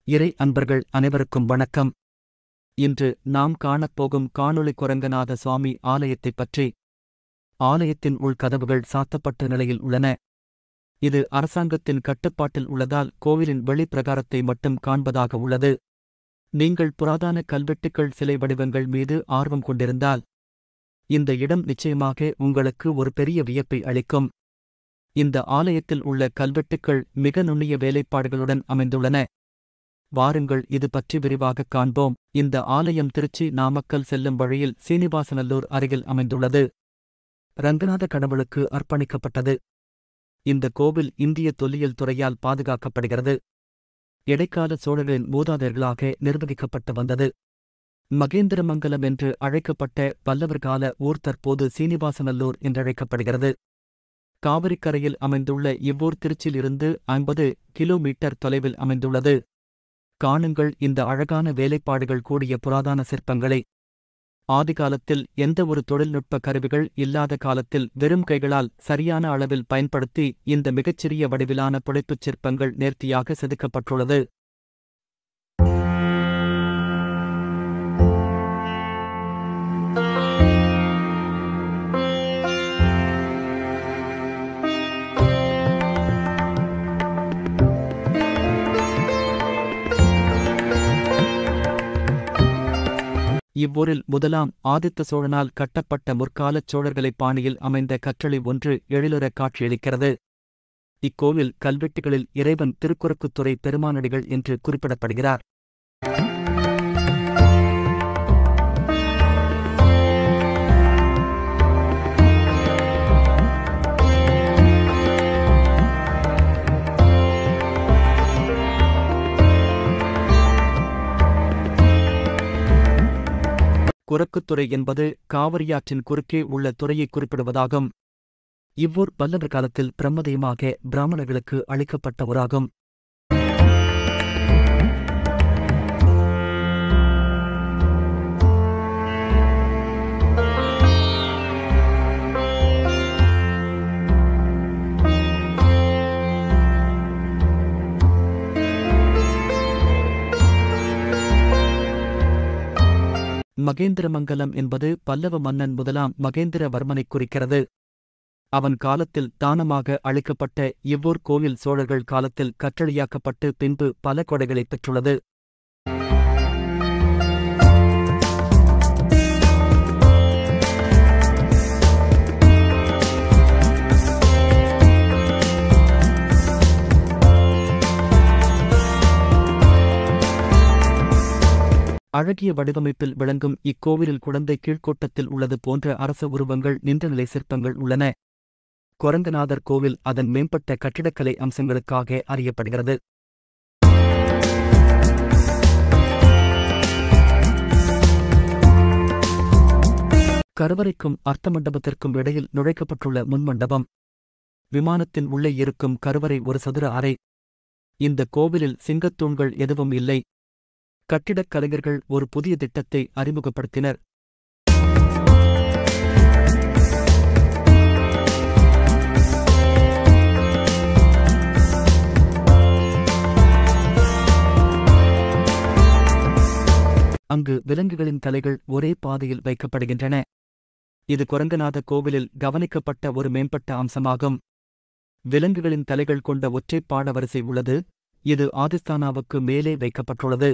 இறை அன்பர்கள் அனைவருக்கும் வணக்கம் இன்று நாம் காணப்போகும் காணொளி குரங்கநாத சுவாமி ஆலயத்தைப் பற்றி ஆலயத்தின் உள்கதவுகள் சாத்தப்பட்ட நிலையில் உள்ளன இது அரசாங்கத்தின் கட்டுப்பாட்டில் உள்ளதால் கோவிலின் வெளிப்பிரகாரத்தை மட்டும் காண்பதாக உள்ளது நீங்கள் புராதான கல்வெட்டுக்கள் சிலை வடிவங்கள் மீது ஆர்வம் கொண்டிருந்தால் இந்த இடம் நிச்சயமாக உங்களுக்கு ஒரு பெரிய வியப்பை அளிக்கும் இந்த ஆலயத்தில் உள்ள கல்வெட்டுக்கள் மிக நுண்ணிய வேலைப்பாடுகளுடன் அமைந்துள்ளன வாருங்கள் இது பற்றி விரிவாகக் காண்போம் இந்த ஆலயம் திருச்சி நாமக்கல் செல்லும் வழியில் சீனிவாசநல்லூர் அருகில் அமைந்துள்ளது ரங்கநாத கடவுளுக்கு அர்ப்பணிக்கப்பட்டது இந்த கோவில் இந்திய தொல்லியல் துறையால் பாதுகாக்கப்படுகிறது இடைக்கால சோழர்களின் மூதாதையர்களாக நிர்வகிக்கப்பட்டு வந்தது மகேந்திரமங்கலம் என்று அழைக்கப்பட்ட பல்லவர் கால ஊர் தற்போது சீனிவாசநல்லூர் என்றழைக்கப்படுகிறது காவிரிக்கரையில் அமைந்துள்ள இவ்வூர் திருச்சியிலிருந்து ஐம்பது கிலோமீட்டர் தொலைவில் அமைந்துள்ளது காணுங்கள் இந்த அழகான வேலைப்பாடுகள் கூடிய புராதான சிற்பங்களை ஆதிகாலத்தில் எந்த ஒரு தொழில்நுட்ப கருவிகள் இல்லாத காலத்தில் வெறும் கைகளால் சரியான அளவில் பயன்படுத்தி இந்த மிகச்சிறிய வடிவிலான புடைப்புச் சிற்பங்கள் நேர்த்தியாக செதுக்கப்பட்டுள்ளது இவ்வூரில் முதலாம் ஆதித்த சோழனால் கட்டப்பட்ட முற்காலச் சோழர்களைப் பாணியில் அமைந்த கற்றளி ஒன்று எழிலுறக் காட்சியளிக்கிறது இக்கோவில் கல்வெட்டுகளில் இறைவன் திருக்குறுக்குத்துறை பெருமானடிகள் என்று குறிப்பிடப்படுகிறார் குரக்குத்துறை என்பது காவிரியாற்றின் குறுக்கே உள்ள துறையை குறிப்பிடுவதாகும் இவ்வூர் பல்லவர் காலத்தில் பிரம்மதயமாக பிராமணர்களுக்கு அளிக்கப்பட்ட ஊராகும் மகேந்திரமங்கலம் என்பது பல்லவ மன்னன் முதலாம் மகேந்திரவர்மனைக் குறிக்கிறது அவன் காலத்தில் தானமாக அளிக்கப்பட்ட இவ்வூர் கோயில் சோழர்கள் காலத்தில் கற்றளியாக்கப்பட்டு பின்பு பல கொடைகளைப் பெற்றுள்ளது அழகிய வடிவமைப்பில் விளங்கும் இக்கோவிலில் குழந்தை கீழ்க்கோட்டத்தில் உள்ளது போன்ற அரச உருவங்கள் நின்ற நிலை சிற்பங்கள் உள்ளன கொரங்கநாதர் கோவில் அதன் மேம்பட்ட கட்டிடக்கலை அம்சங்களுக்காக அறியப்படுகிறது கருவறைக்கும் அர்த்த மண்டபத்திற்கும் இடையில் நுழைக்கப்பட்டுள்ள முன்மண்டபம் விமானத்தின் உள்ளே இருக்கும் கருவறை ஒரு சதுர அறை இந்த கோவிலில் சிங்கத்தூண்கள் எதுவும் இல்லை கட்டிடக் கலைஞர்கள் ஒரு புதிய திட்டத்தை அறிமுகப்படுத்தினர் அங்கு விலங்குகளின் தலைகள் ஒரே பாதையில் வைக்கப்படுகின்றன இது குரங்கநாத கோவிலில் கவனிக்கப்பட்ட ஒரு மேம்பட்ட அம்சமாகும் விலங்குகளின் தலைகள் கொண்ட ஒற்றைப் பாட வரிசை உள்ளது இது ஆதிஸ்தானாவுக்கு மேலே வைக்கப்பட்டுள்ளது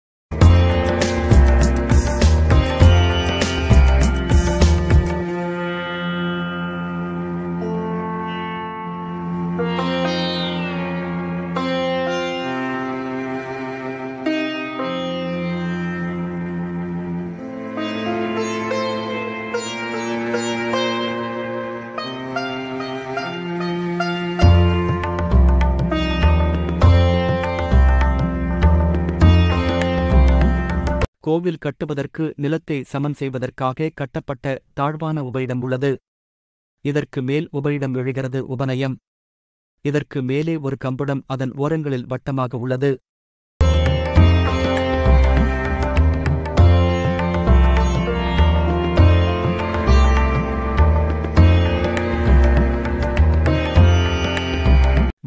கோவில் கட்டுவதற்கு நிலத்தை சமன் செய்வதற்காக கட்டப்பட்ட தாழ்வான உபரிடம் உள்ளது இதற்கு மேல் உபரிடம் எழுகிறது உபநயம் இதற்கு மேலே ஒரு கம்புடம் அதன் ஓரங்களில் வட்டமாக உள்ளது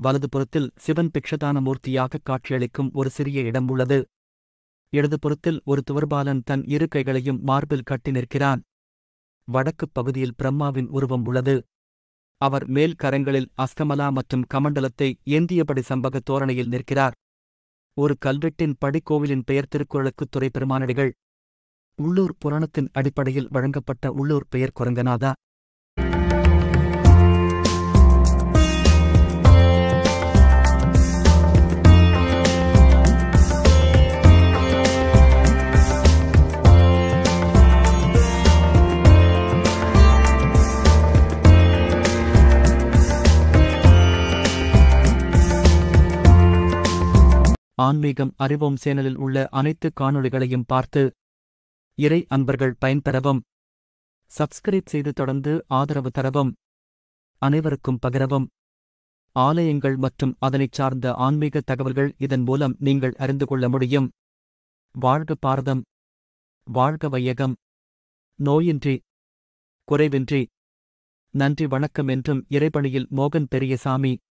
வலதுபுறத்தில் சிவன் பிக்ஷதான மூர்த்தியாக காட்சியளிக்கும் ஒரு சிறிய இடம் உள்ளது இடதுபுறத்தில் ஒரு துவர்பாலன் தன் இரு கைகளையும் மார்பில் கட்டி நிற்கிறான் வடக்குப் பகுதியில் பிரம்மாவின் உருவம் உள்ளது அவர் மேல் கரங்களில் அஸ்தமலா மற்றும் கமண்டலத்தை ஏந்தியபடி சம்பக தோரணையில் நிற்கிறார் ஒரு கல்வெட்டின் படிக்கோவிலின் பெயர் திருக்குறளுக்குத் துறை பெருமானடிகள் உள்ளூர் புராணத்தின் அடிப்படையில் வழங்கப்பட்ட உள்ளூர் பெயர் குரங்கநாதா ஆன்மீகம் அறிவோம் சேனலில் உள்ள அனைத்து காணொளிகளையும் பார்த்து இறை அன்பர்கள் பயன்பெறவும் சப்ஸ்கிரைப் செய்து தொடர்ந்து ஆதரவு தரவும் அனைவருக்கும் பகிரவும் ஆலயங்கள் மற்றும் அதனைச் சார்ந்த ஆன்மீக தகவல்கள் இதன் மூலம் நீங்கள் அறிந்து கொள்ள முடியும் வாழ்க பாரதம் வாழ்க வையகம் நோயின்றி குறைவின்றி நன்றி வணக்கம் என்றும் இறைபணியில் மோகன் பெரியசாமி